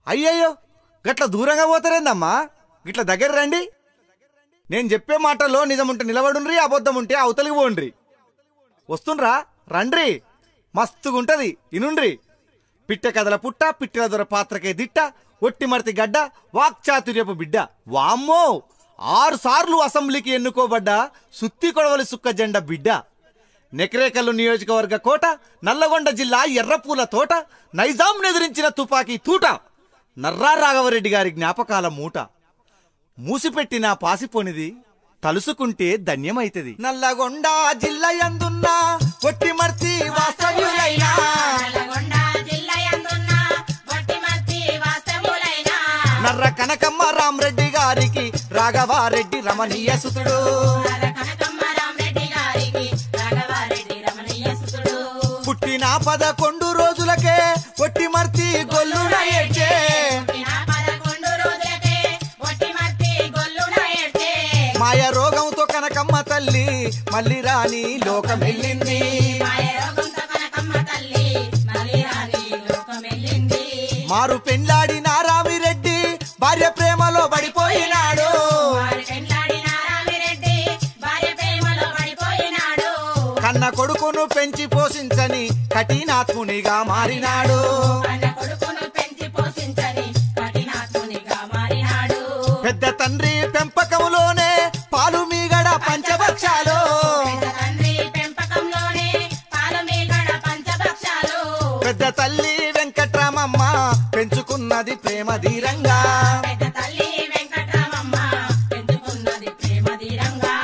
అయ్యయ్యో గట్ల దూరంగా పోతారేందమ్మా గిట్ల దగ్గర రండి నేను చెప్పే మాటల్లో నిజముంటే నిలబడుండ్రి అబద్ధం ఉంటే అవతలికి పోండ్రి వస్తుండ్రా రండ్రి మస్తుగుంటది ఇనుండ్రి పిట్టె కథల పుట్ట పిట్టెల దొర పాత్రకే దిట్ట ఒట్టి మరతి గడ్డ వాక్చాతుర్యపు బిడ్డ వామ్మో ఆరు సార్లు అసెంబ్లీకి ఎన్నుకోబడ్డ సుత్తి కొడవలి సుక్క జెండ బిడ్డ నెకరేకల్లు నియోజకవర్గ కోట నల్లగొండ జిల్లా ఎర్రపూల తోట నైజాం ఎదిరించిన తుపాకీ తూట నర్రా రాఘవరెడ్డి గారి జ్ఞాపకాల మూట మూసిపెట్టిన పాసిపోనిది తలుసుకుంటే ధన్యమైతది నల్లగొండ జిల్లా యందున్న ఒట్టి మర్తి వాస్తవ్యులైన నల్లగొండ జిల్లా యందున్న వట్టిమర్తి వాస్తవులైన నర్ర కనకమ్మ రామరెడ్డి గారికి రాఘవారెడ్డి రమణీయ సుతుడు నర కనకమ్మ రామరెడ్డి గారికి రాఘవారెడ్డి రమణీయ సుతుడు పుట్టిన పదకొండు రోజులకే ఒట్టి మర్తి గొల్లున ఏడ్చే పుట్టిన పదకొండు రోజులకే వట్టిమర్తి గొల్లున ఏడ్చే మాయ రోగంతో కనకమ్మ తల్లి మళ్ళీ రాని లోకమెళ్ళింది మాయ రోగంతో కనకమ్మ తల్లి మళ్ళీ రాని లోకమెళ్ళింది మారు పెండ్లాడిన రామిరెడ్డి భార్య ప్రేమలో పడిపోయినాడు వారి పెండ్లాడిన రామిరెడ్డి భార్య ప్రేమలో పడిపోయినాడు కన్న కొడుకును పెంచి పోషించని కఠినాత్మునిగా మారినాడు అన్న కొడుకును పెంచి పోషించని కఠినాత్మునిగా మారినాడు పెద్ద తండ్రి పెంపకములోనే పాలు మీగడ పంచభక్షాలు పెద్ద తండ్రి పెంపకంలోనే పాల మీగడ పంచభక్షాలు పెద్ద తల్లి వెంకట్రామమ్మ పెంచుకున్నది ప్రేమ ధీరంగా పెద్ద తల్లి వెంకటరామమ్మ పెంచుకున్నది ప్రేమ ధీరంగా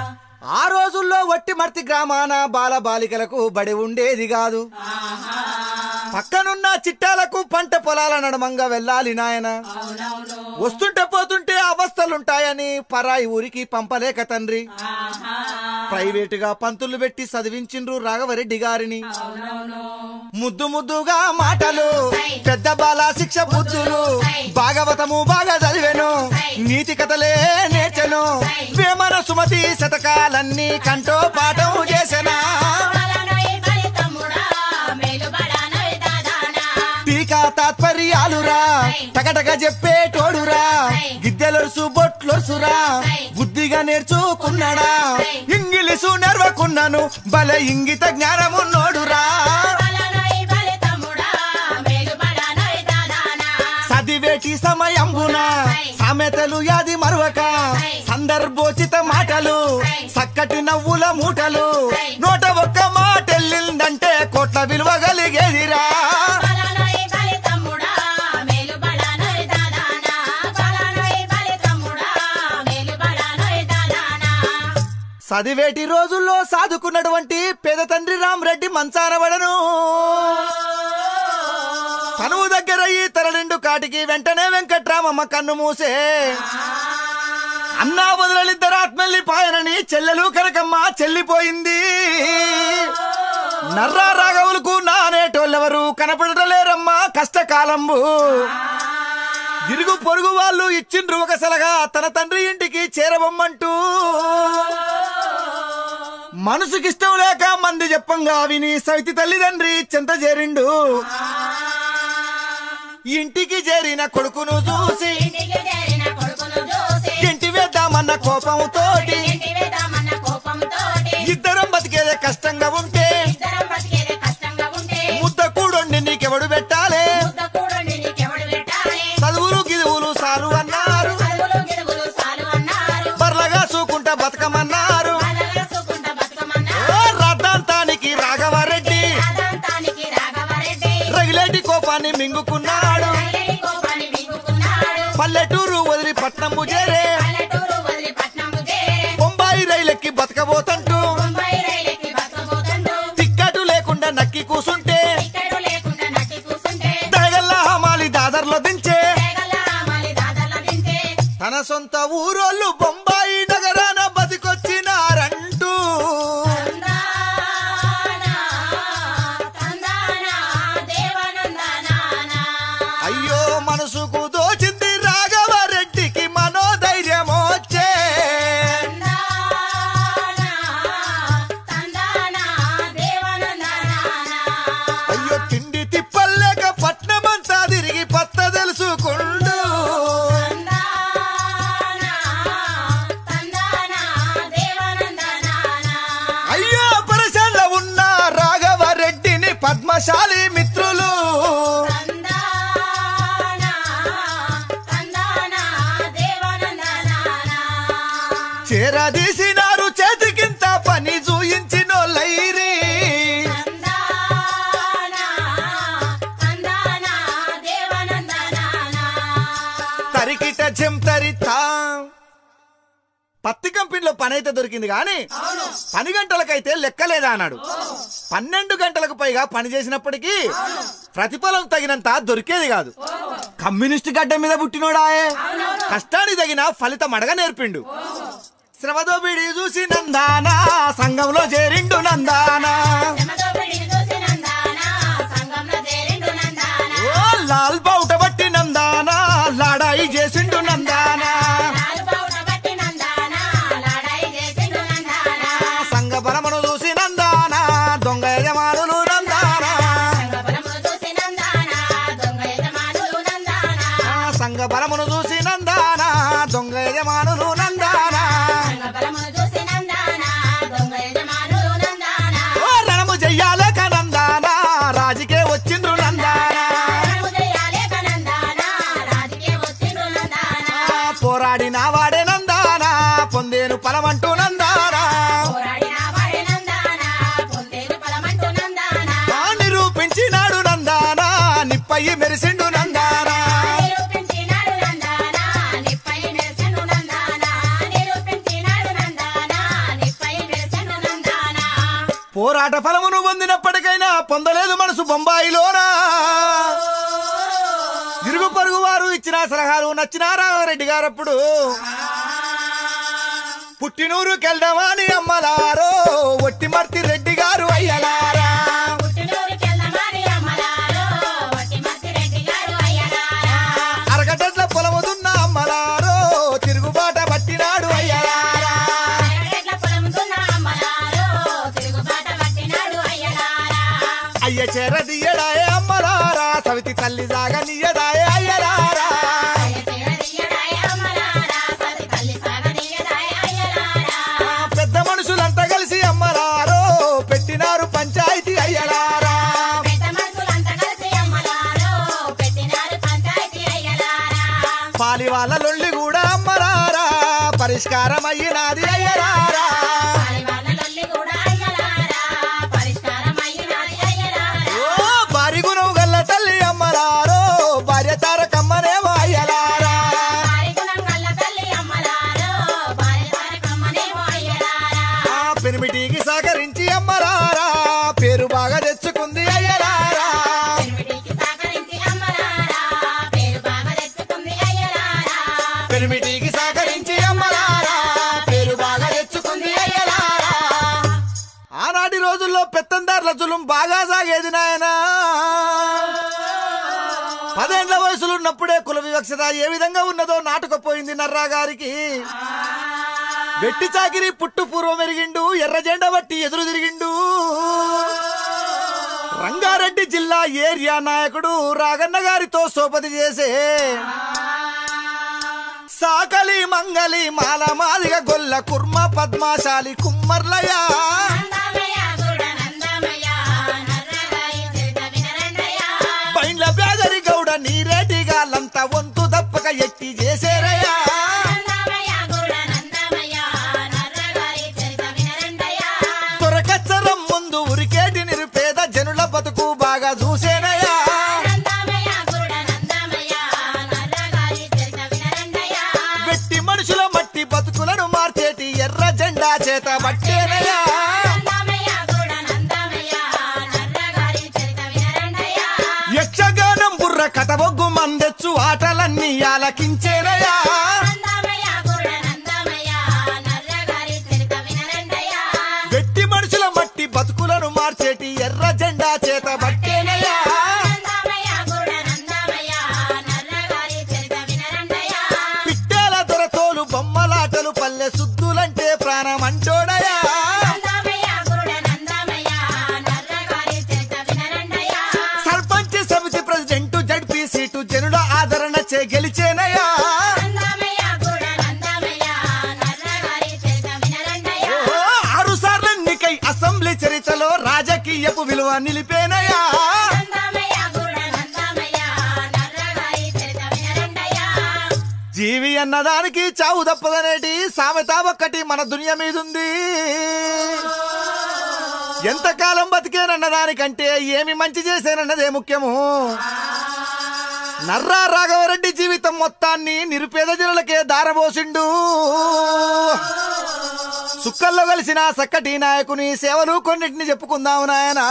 ఆ రోజుల్లో వట్టిమర్తి గ్రామాన బాల బాలికలకు బడి ఉండేది కాదు ఆహా పక్కనున్న చిట్టాలకు పంట పొలాల నడమంగా వెళ్ళాలి నాయన అవునవును వస్తుంటే పోతుంటే అవస్థలుంటాయని పరాయి ఊరికి పంపలేక తండ్రి ఆహా ప్రైవేటుగా పంతులు పెట్టి చదివించిండ్రు రాఘవరెడ్డి గారిని అవునవును ముద్దు ముద్దుగా మాటలు పెద్ద బాల శిక్ష బుద్ధులు భాగవతము బాగా చదివాను నీతి కథలే నేర్చను వేమన సుమతి శతకాలన్నీ కంటో పాఠం చేసనా బలనోయ్ బలి తమ్ముడా మేలుబడానోయ్ దాదానా టీకా తాత్పర్యాలురా టకటక చెప్పేటోడురా గిద్దెలొరుసు బొట్లొరుసురా బుద్ధిగా నేర్చుకున్నాడా ఇంగిలీసు నెరవకున్నాను భలే ఇంగిత జ్ఞానమున్నోడురా బలనోయ్ బలి తమ్ముడా మేలుబడానోయ్ దాదానా చదివేటి సమయంబున సామెతలు యాది మరవక సందర్భోచిత మాటలు చక్కటి నవ్వుల మూటలు నోట ఒక్క మాటెళ్ళిందంటే కోట్ల విలువ కలిగేదిరా బలనోయ్ బలి తమ్ముడా మేలుబడానోయ్ దాదానా బలనోయ్ బలి తమ్ముడా మేలుబడానోయ్ దాదానా చదివేటి రోజుల్లో సాదుకున్నటువంటి పేద తండ్రి రామరెడ్డి మంచానబడను తనువు దగ్గర ఈ తరలిండు కాటికి వెంటనే వెంకట్రామమ్మ కన్ను మూసే అన్నా వదలలిద్దరు ఆత్మల్లి పాయనని చెల్లెలు కనకమ్మ చెల్లిపోయింది నర్రా రాఘవులకు నానేటోళ్ళెవరు కనపడలేరమ్మా కష్టకాలంబు ఇరుగు పొరుగు వాళ్ళు ఇచ్చిండ్రు ఒక సలగా తన తండ్రి ఇంటికి చేరబొమ్మంటూ మనసుకిష్టం లేక మంది చెప్పంగా విని సవితి తల్లిదండ్రి చెంత చేరిండు ఇంటికి చేరిన కొడుకును చూసి ఇంటికి చేరిన కొడుకును చూసి ఇంటి వేద్దామన్న కోపంతోటి ఇంటి వేద్దామన్న కోపంతోటి ఇద్దరం బతికేదే కష్టంగా ఉంటే ఇద్దరం బతికేదే కష్టంగా ఉంటే ముద్ద కూడొండి నీకెవడు పెట్టాలే ముద్ద కూడండి నీకెవడు పెట్టాలి చదువులు గిదువులు సాలు అన్నారు చదువులు గిడుగులు సాలు అన్నారు బర్లగా చూకుంటా బతకమన్నారు బాధగా చూకుంటా బతుకమన్నారు ఓ రద్దాంతానికి రాఘవారెడ్డి రాధాంతానికి రాఘవరెడ్డి రగిలేటి కోపాన్ని మింగుకున్నాడు పల్లెటి కోపాన్ని మింగుకున్నాడు పల్లెటూరు వదిలి పట్నంబు చేరే పల్లెటూరు వదిలి పట్నము చేరే బొంబాయి రైలెక్కి బతకబోతంటూ ముంబై రైలుకి బతకబోతుండు టిక్కెటు లేకుండా నక్కి కూసుంటే టికెట్ లేకుండా నటి కూసుంటే దయగల్లా హమాలి దాదర్లో దించే తేగల రామాలి దాదర్ల దించే తన సొంత ఊరోళ్ళు బొంబాయి నగరాన బతికొచ్చినారంటూ తందానా తందానా దేవనందనానా అయ్యో మనసుకు దోచింది రాఘవరెడ్డికి మనోధైర్యమోచ్చే తందానా తందానా దేవనందనానా అయ్యో తిండి తిప్పలేక పట్నమంతా తిరిగి పత్త తెలుసుకున్నాడు చేరదీసినారు చేతికింత పని చూయించినోళ్ళైరి నందానా నందానా దేవనందనానా తరికిట చెంతరితా పత్తి కంపెనీలో పని అయితే దొరికింది కానీ పని గంటలకైతే లెక్కలేదా అన్నాడు పన్నెండు గంటలకు పైగా పని చేసినప్పటికీ ప్రతిఫలం తగినంత దొరికేది కాదు కమ్యూనిస్ట్ గడ్డ మీద పుట్టినోడాయే కష్టానికి తగిన ఫలితం అడగ నేర్పిండు శ్రమతో బిడి చూసి నందానా సంఘంలో చేరిండు నందానా శ్రమతో పిడిని చూసి నందానా సంగంలో చేరిండు నందానా ఓ లాల్ బౌట బట్టి నందానా లాడాయి చేసిండు నందానా నాలు బావుట బట్టి నందానా లాడాయి చేసిండు నందానా సంఘ బలమును చూసి నందానా దొంగ యజమానులు నందానా సంగ బలమును చూసి నందానా దొంగ యజమానులు నందానా సంఘ బలమును చూసి నందానా దొంగ యజమానులు నందానా సంగ బలమును చూసి నందానా దొంగ యజమానులు నందానా ఓ రణము చెయ్యాలేక నందానా రాజుకే వచ్చిండ్రు నందానా రణము చేయాలేక నందానా రాజుకే వచ్చిండు నందానా ఆ, పోరాడిన వాడే నందానా పొందేను ఫలమంటూ నందానా పోరాడిన వాడే నందానా పొందేను ఫలమంటూ నందానా ఆ, నిరూపించినాడు నందానా నిప్పయ్యి మెరిసిండు నందానా నిరూపించినాడు నందానా నిప్పై మెరిసెను నందానా నిరూపించినాడు నందానా నిప్పై మెరిసెను నందానా పోరాట ఫలమును పొందినప్పటికైనా పొందలేదు మనసు బొంబాయిలోనా ఇరుగు పొరుగు వారు ఇచ్చిన సలహాలు నచ్చిన రామారెడ్డి గారప్పుడు పుట్టినూరుకెళ్దామని అమ్మలారో ఒట్టిమర్తి రెడ్డి గారు అయ్యలారా పుట్టినూరుకెళ్దామని అమ్మలారో వట్టిమర్తి రెడ్డి గారు అయ్యలారా అరగటట్ల పొలము దున్న అమ్మలారో తిరుగుబాట పట్టినాడు అయ్యలారా ఎరగెడ్ల పొలం దున్న అమ్మలారో తిరుగుబాట పట్టినాడు అయ్యలారా అయ్య చెరదీయడాయే అమ్మలారా సవితి తల్లి సాగనీయడాయే అయ్యలారా అయ్య చేరదీయడాయ అమ్మలారా సరి తల్లి సాగనీయడాయ అయ్యలారా పెద్ద మనుషులంతా కలిసి అమ్మలారో పెట్టినారు పంచాయతీ అయ్యలారా పెద్ద మనుషులంతా కలిసి అమ్మలారో పెట్టినారు పంచాయతీ అయ్యలారా పాలి వాళ్ళ లొల్లి కూడా అమ్మలారా పరిష్కారం అయ్యినాది అయ్యలారా పాలివాళ్ళ లొల్లి కూడా అయ్యలారా పరిష్కారం అయినాది అయ్యలారా ఓ భారీ గుణం గల్ల తల్లి అమ్మలారో భార్య తారకమ్మనేమో అయ్యలారా వారి గుణం గల్ల తల్లి అమ్మలారో వారి తారకమ్మనేమో అయ్యలారా ఆ పెనిమిటికి సహకరించి అమ్మలారా పేరు బాగా తెచ్చుకుంది అయ్యలారా పెనిమిటికి సహకరించి అమ్మలారా పేరు బాగా తెచ్చుకుంది అయ్యలారా పెనిమిటికి సహకరించి అమ్మలారా పేరు బాగా తెచ్చుకుంది అయ్యలారా ఆనాటి రోజుల్లో పెత్తందారుల జులుం బాగా సాగేది నాయనా పదేండ్ల వయసులో ఉన్నప్పుడే కుల వివక్షత ఏ విధంగా ఉన్నదో నాటుకుపోయింది నర్రా గారికి వెట్టి చాకిరి పుట్టు పూర్వం ఎరిగిండు ఎర్ర జెండా బట్టి ఎదురు తిరిగిండు రంగారెడ్డి జిల్లా ఏరియా నాయకుడు రాగన్న గారితో సోపతి చేసే సాకలి మంగలి మాల మాదిగ గొల్ల కుర్మ పద్మాశాలి కుమ్మర్లయ నందమయ్య గుడ నందమయ్య నర్రగారి చిరుత వినరండయ్య బైండ్ల బ్యాగరి గౌడ నీరేటిగాళ్ళంతా వంతు తప్పక ఎట్టి చేసేరయ్యా నందమయ్య గుడ నందమయ్య నర్రగారి చిరుత వినరండయ్య తొరకచ్చరం ముందు ఉరికేటి నిరుపేద జనుల బతుకు బాగా చూసేనయ్యా నందమయ్య గుడ నందమయ్య నర్రగారి చిరుత వినరండయ్య వెట్టి మనుషుల మట్టి బతుకులను మార్చేటి ఎర్ర జెండా చేత బట్టేనయ్యా నందమయ్య గుడ నందమయ్య నర్రగారి చిరుత వినరండయ్య యక్షగానం బుర్ర కథ బొగ్గు మందెచ్చు ఆటలన్నీ ఆలకించేనయ్యా నందమయ్య గుడ నందమయ్య నర్రగారి చిరుత వినరండయ్య వెట్టి మనుషుల మట్టి బతుకులను మార్చేటి ఎర్ర జెండా చేత బట్టేనయ్యా నందమయ్య గుడ నందమయ్య నర్రగారి చిరుత వినరండయ్య పిట్టేల దొరతోలు బొమ్మలాటలు పల్లె సుద్దులంటే ప్రాణం అంటోడయా నందమయ్య గుడ నందమయ్య నర్రగారి చిరుత వినరండయ్య సర్పంచ్ సమితి ప్రెసిడెంట్ జడ్పీ సీటు జనుల ఆదరణ చే గెలిచేనయ్యా నందమయ్య గుడ నందమయ్య నర్రగారి చిరుత వినరండయ్య ఓ, ఆరు సార్లు ఎన్నికై అసెంబ్లీ చరిత్రలో రాజకీయపు విలువ నిలిపేనయ్యా నందమయ్య గుడ నందమయ్య నర్రగారి చిరుత వినరండయ్య జీవి అన్నదానికి చావు తప్పదనేటి సామెత ఒక్కటి మన దునియ మీదుంది ఎంతకాలం బతికేనన్నదానికంటే ఏమి మంచి చేశానన్నదే ముఖ్యము నర్రా రాఘవరెడ్డి జీవితం మొత్తాన్ని నిరుపేద జనులకే దారబోసిండు సుక్కల్లో కలిసిన సక్కటి నాయకుని సేవలు కొన్నిటిని చెప్పుకుందాం నాయనా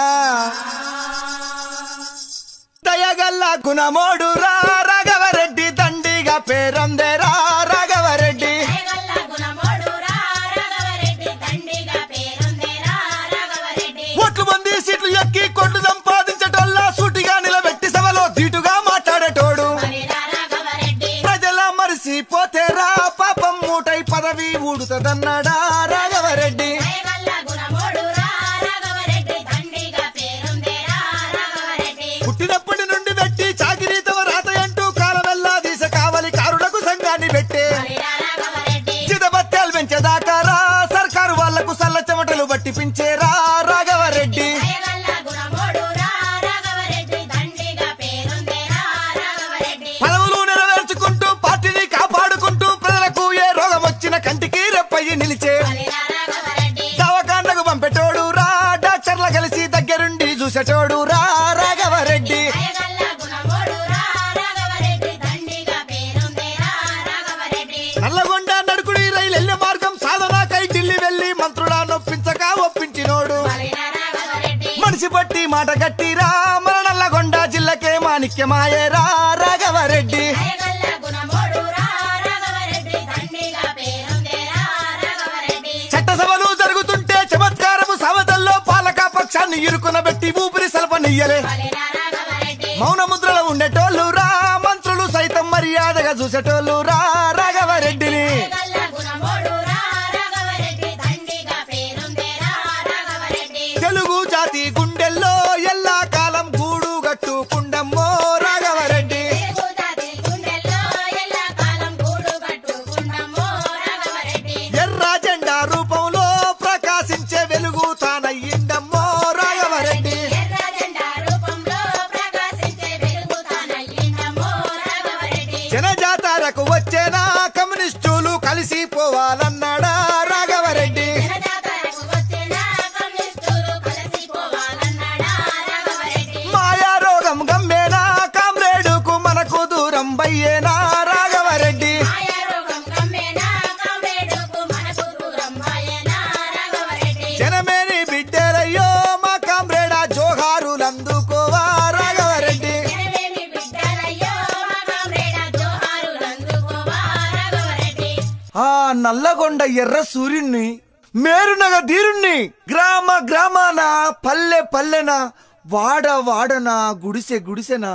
దయగల్ల గుణమోడు రా రాఘవరెడ్డి దండిగా పేరందేరా రాఘవరెడ్డి దయగల్ల గుణమోడురా రాఘవరెడ్డి దండిగా పేరుందేరా రాఘవరెడ్డి ఓట్లు మంది సీట్లు ఎక్కి కొట్లు సంపాదించటోళ్ళ సూటిగా నిలబెట్టి సభలో ధీటుగా మాట్లాడేటోడు బలిరా రాఘవరెడ్డి ప్రజల మరిసిపోతేరా పాపం మూటై పదవి ఊడుతదన్నాడా రాఘవరెడ్డి దయగల్ల గుణమోడురా రాఘవరెడ్డి దండిగా పేరుందేరా రాఘవరెడ్డి పుట్టినప్పటి నుండి పెట్టి చాకిరీతవ రాత అంటూ కాలమెల్లా దీస కావలి కారులకు సంఘాన్ని పెట్టే బలిరా రాఘవరెడ్డి చిదబత్యాలు పెంచేదాకా రా సర్కారు వాళ్లకు సల్ల చెమటలు పట్టిపించేరా రాఘవరెడ్డి దయగల్ల గుణమోడురా రాఘవరెడ్డి దండిగా పేరుందేరా రాఘవరెడ్డి పదవులు నెరవేర్చుకుంటూ పార్టీని కాపాడుకుంటూ ప్రజలకు ఏ రోగం వచ్చిన కంటికి రెప్పయ్యి నిలిచే బలిరా రాఘవరెడ్డి దవాఖానకు పంపేటోడు రా డాక్టర్ల కలిసి దగ్గరుండి చూసేటోడు రా రాఘవరెడ్డి దయగల్ల గుణమోడురా రాఘవరెడ్డి దండిగా పేరుందేరా రాఘవరెడ్డి నల్లగొండ నడుకుడి రైలు వెళ్ళే మార్గం సాధనాకై ఢిల్లీ వెళ్లి మంత్రుల నొప్పించక ఒప్పించినోడు బలిరా రాఘవరెడ్డి మనిషి పట్టి మాట గట్టిరా మన నల్లగొండ జిల్లకే మాణిక్యమాయేరా రాఘవరెడ్డి దయగల్ల గుణమోడురా రాఘవరెడ్డి దండిగా పేరుందేరా రాఘవరెడ్డి చట్టసభలు జరుగుతుంటే చమత్కారము సవతల్లో పాలక పక్షాన్ని ఇరుకున పెట్టి ఊపిరి సలపనియ్యలే బలిరా రాఘవరెడ్డి మౌన ముద్రలో ఉండేటోళ్ళు రా మంత్రులు సైతం మర్యాదగా చూసేటోళ్ళు రా రాఘవరెడ్డిని దయగల్ల గుణమోడురా రాఘవరెడ్డి దండిగా పేరుందేరా రాఘవరెడ్డి తెలుగు జాతి గుండెల్లో ఎల్లా కాలం గూడు గట్టుకుండమ్మో రాఘవరెడ్డి తెలుగుజాతి గుండెల్లో ఎల్లకాలం గూడు కట్టుకుంటామో రాఘవరెడ్డి ఎర్ర జెండా రూపంలో ప్రకాశించే వెలుగు తానయ్యిండమ్మో రాఘవరెడ్డి ఎర్ర జెండా రూపంలో ప్రకాశించే వెలుగు తానయ్యిందమ్మో రాఘవరెడ్డి జనజాతరకు వచ్చేనా కమ్యూనిస్టులు కలిసిపోవాలన్నాడా రాఘవరెడ్డి జనజాతరకు వచ్చిన కమ్యూనిస్టులు కలిసిపోవాలన్నాడా రాఘవరెడ్డి మాయా రోగం గమ్మేనా కామ్రేడుకు మనకు దూరం బయ్యేనా రాఘవరెడ్డి మాయారోగం కమ్మేనా కామ్రేడుకు మనకు దూరం అయ్యేనా రాఘవరెడ్డి జనమేని బిడ్డరయ్యో మా కామ్రేడా జోహారులందుకోవా రాఘవరెడ్డి జనమేమి బిడ్డలయ్యో మా కామ్రేడ జోహారులందుకోవా రాఘవరెడ్డి ఆ నల్లగొండ ఎర్ర సూర్యుణ్ణి మేరునగ ధీరుణ్ణి గ్రామ గ్రామాన పల్లె పల్లెన వాడ వాడన గుడిసె గుడిసెన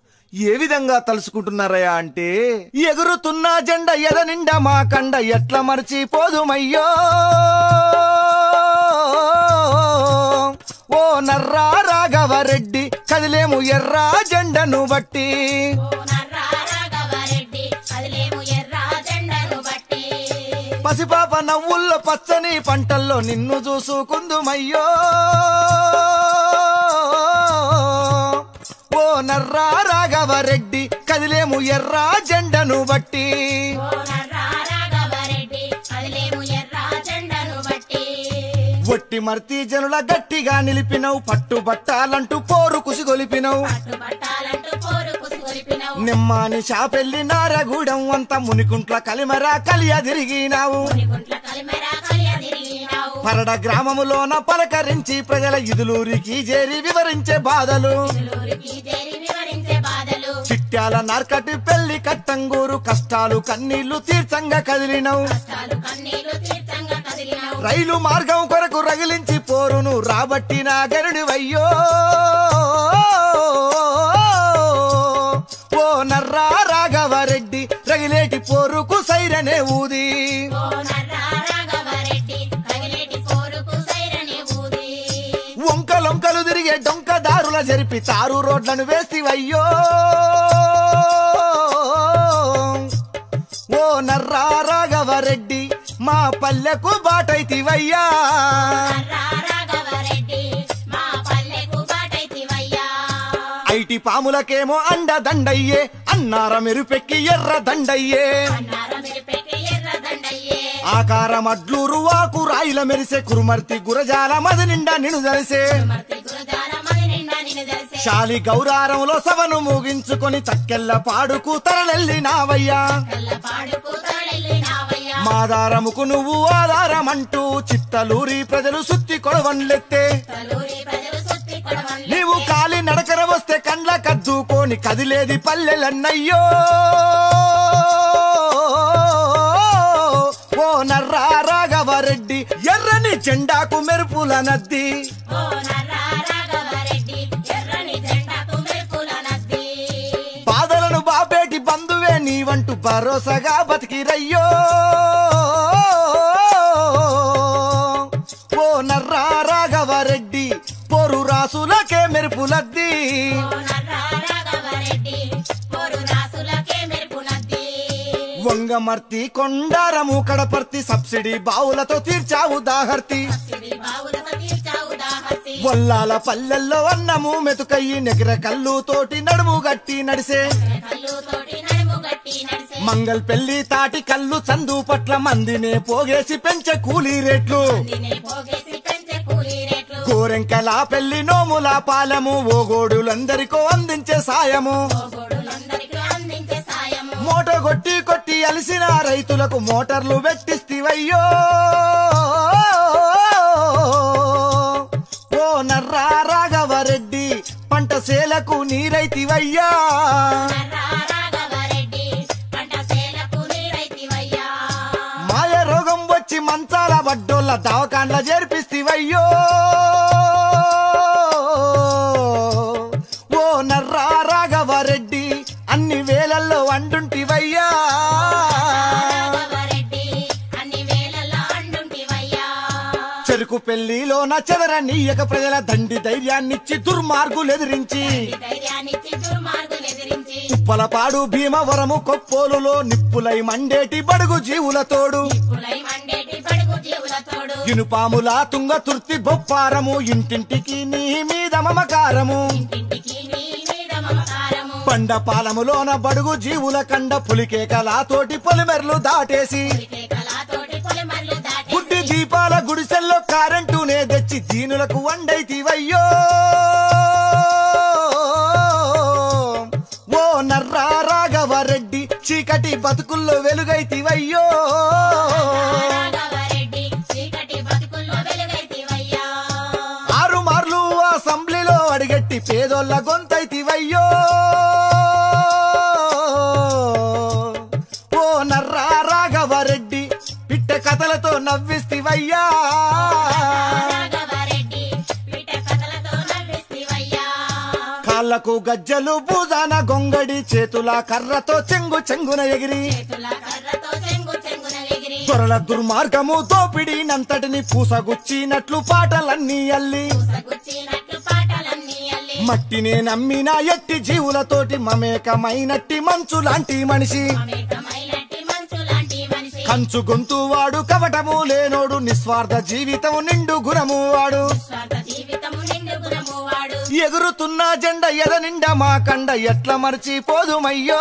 ఏ విధంగా తలుసుకుంటున్నారయ్యా అంటే ఎగురుతున్న జెండ ఎద నిండా మా కండ ఎట్లా మర్చిపోదుమయ్యో ఓ నర్రా రాఘవరెడ్డి కదిలేము ఎర్ర జెండను బట్టి ఓ నర్రా రాఘవరెడ్డి కదిలేము ఎర్ర జెండను బట్టి పసిపాప నవ్వుల్లో పచ్చని పంటల్లో నిన్ను చూసుకుందుమయ్యో ఓ నర్రా రాఘవరెడ్డి కదిలేము ఎర్ర జెండను బట్టి ఓ నర్రా రాఘవరెడ్డి కదిలేము ఎర్ర జెండను బట్టి ఒట్టి మర్తి జనుల గట్టిగా నిలిపినవు పట్టుబట్టాలంటూ పోరు కుసిగొలిపినవు పట్టుబట్టాలంటూ పోరు కుసిగొలిపినవు నిమ్మాని షాపెల్లి నారగూడెం అంత మునికుంట్ల కలిమరా కలియ తిరిగినావు గుంట్ల కలిమెరా కలియ తిరిగినావు పరడ గ్రామములోన పలకరించి ప్రజల ఇదులూరికి చేరి వివరించే బాధలు ఊరికి చేరి వివరించే బాధలు చిట్యాల నార్కటి పెళ్లి కట్టంగూరు కష్టాలు కన్నీళ్లు తీర్చంగా కదిలినవు కష్టాలు కన్నీళ్లు తీర్థంగా కదిలినావు రైలు మార్గం కొరకు రగిలించి పోరును రాబట్టిన గరుడి వయ్యో ఓ నర్రా రాఘవరెడ్డి రగిలేటి పోరుకు సైరనే ఊది ఓ నర్రా రాఘవరెడ్డి తగిలేటి పోరుకు సైరని ఊది వంకలొంకలు తిరిగే డొంకదారుల జరిపి తారు రోడ్లను వేసివయ్యో ఓ నర్రా రాఘవరెడ్డి మా పల్లెకు బాటైతివయ్యా నర్రా రాఘవరెడ్డి మా పల్లెకు బాటైతివయ్యా ఐటి అట్టి పాములకేమో అండ దండయ్యే అన్నార మెరుపెక్కి ఎర్ర దండయ్యే అన్నార మెరిపెక్కి ఎర్ర దండయ్యే ఆకారం అడ్లూరు వాకు రాయిల మెరిసే కురుమర్తి గురజాల మది నిండా నిను దరిసే మర్తి గురుజాల మది నిండా నిన్ను తెలిసే శాలి గౌరారంలో సభను ముగించుకొని తక్కెళ్ళ పాడుకు తరలెళ్ళినావయ్యా కళ్ళ పాడుకు తరలినావయ్యా మాదారముకు నువ్వు ఆధారమంటూ చిత్తలూరి ప్రజలు సుత్తి కొడవన్లెత్తే తలూరి ప్రజలు సుత్తి కొడవన్లు నీవు కాలి నడకన వస్తే కండ్ల కద్దుకోని కదిలేది పల్లెలన్నయ్యో ఓ నర్రా రాఘవరెడ్డి ఎర్రని జెండాకు మెరుపుల నద్ది ఓ నర్రా రాఘవరెడ్డి ఎర్రని జెండాకు మెరుపుల నద్ది బాధలను బాపేటి బంధువే నీవంటూ భరోసాగా బతికిరయ్యో ఓ నర్రా రాఘవరెడ్డి పొరు రాసులకే మెరుపులద్ది ఓ నర్రా రాఘవరెడ్డి పొరు రాసులకే మెరుపు నద్ది వంగమర్తి కొండారము కడపర్తి సబ్సిడీ బావులతో తీర్చావు దాహర్తి సిరి బావులతో తీర్చావు దాహసి వల్లాల పల్లెల్లో అన్నము మెతుకయ్యి నెగిర కళ్ళు తోటి నడుము గట్టి నడిసే కళ్ళు తోటి నడుము గట్టి నడిసే మంగల్ పెళ్లి తాటి కళ్ళు చందు పట్ల మందినే పోగేసి పెంచే కూలీ రేట్లు దినే పోగేసి పెంచే కూలీ రేట్లు కోరెంకల పెళ్లి నోముల పాలము ఓగోడులందరికో అందించే సాయము గోడులందరికీ అందించే సాయము మోట కొట్టి కొట్టి అలిసిన రైతులకు మోటార్లు పెట్టిస్తివయ్యో ఓ నర్రా రాఘవరెడ్డి పంట సేలకు నీరైతివయ్యా నర్రా రాఘవరెడ్డి పంట సేలకు నీరైతివయ్యా మాయ రోగం వచ్చి మంచాల బడ్డోళ్ళ దవకాండ్ల చేర్పిస్తివయ్యో ఓ నర్రా రాఘవరెడ్డి అన్ని వేలల్లో వండుంటివయ్యా రాఘవరెడ్డి అన్ని వేళల్లో అండుంటివయ్యా చెరుకు పెళ్లిలోన చెదర నీయక ప్రజల దండి ధైర్యాన్నిచ్చి దుర్మార్గులు ఎదిరించి ధైర్యాన్నిచ్చి దుర్మార్గులు ఎదిరించి ఉప్పలపాడు భీమవరము కొప్పోలులో నిప్పులై మండేటి బడుగు జీవుల తోడు పులై మండేటి పడుగు జీవుల తోడు ఇనుపాముల తుంగ తుర్తి బొప్పారము ఇంటింటికి నీ మీద మమకారము ఇంటింటికి నీ మీద మమకారము పండ పాలములోన బడుగు జీవుల కండ పులికేకలా తోటి పొలిమెర్లు దాటేసి కళతోటి పొలిమర్లు దాటి గుడ్డి దీపాల గుడిసెల్లో కారెంటునే తెచ్చి దీనులకు వండైతివయ్యో ఓ నర్రా రాఘవరెడ్డి చీకటి బతుకుల్లో వెలుగైతివయ్యో రాఘవరెడ్డి చీకటి బతుకుల్లో వెలుగైతివయ్యా ఆరు మార్లు అసెంబ్లీలో అడిగెట్టి పేదోళ్ళ గొంతైతివయ్యో ఓ నర్రా రాఘవరెడ్డి పిట్ట కథలతో నవ్విస్తివయ్యా రాఘవరెడ్డి పిట్ట కథలతో నవ్విస్తివయ్యా కాళ్ళకు గజ్జలు భూజాన గొంగడి చేతుల కర్రతో చెంగు చెంగున ఎగిరి చేతుల కర్రతో చెంగు చెంగున ఎగిరి దొరల దుర్మార్గము దోపిడి నంతటిని పూసగుచ్చినట్లు పాటలన్నీ అల్లి పూసగుచ్చినట్లు పాటలన్నీ అల్లి మట్టినే నమ్మిన ఎట్టి జీవులతోటి మమేకమైనట్టి మంచు లాంటి మనిషి అమేకమైనట్టి మంచు లాంటి మనిషి కంచు గొంతు వాడు కవటము లేనోడు నిస్వార్థ జీవితము నిండు గుణము వాడు స్వార్థ జీవితము నిండు గుణము వాడు ఎగురుతున్న జెండ ఎద నిండా మా కండ ఎట్ల మర్చిపోదుమయ్యో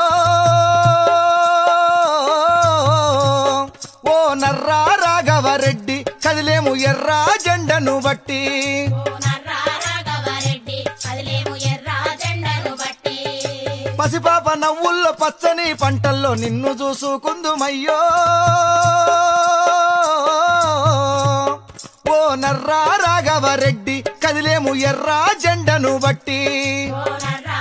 ఓ నర్రా రాఘవరెడ్డి కదిలేము ఎర్రా జెండను బట్టి ఓ నర్రా రాఘవరెడ్డి కదిలేము ఎర్ర జెండను బట్టి పసిపాప నవ్వుల్లో పచ్చని పంటల్లో నిన్ను చూసుకుందుమయ్యో ఓ నర్రా రాఘవరెడ్డి కదిలేము ఎర్రా జెండను బట్టి ఓ నర్రా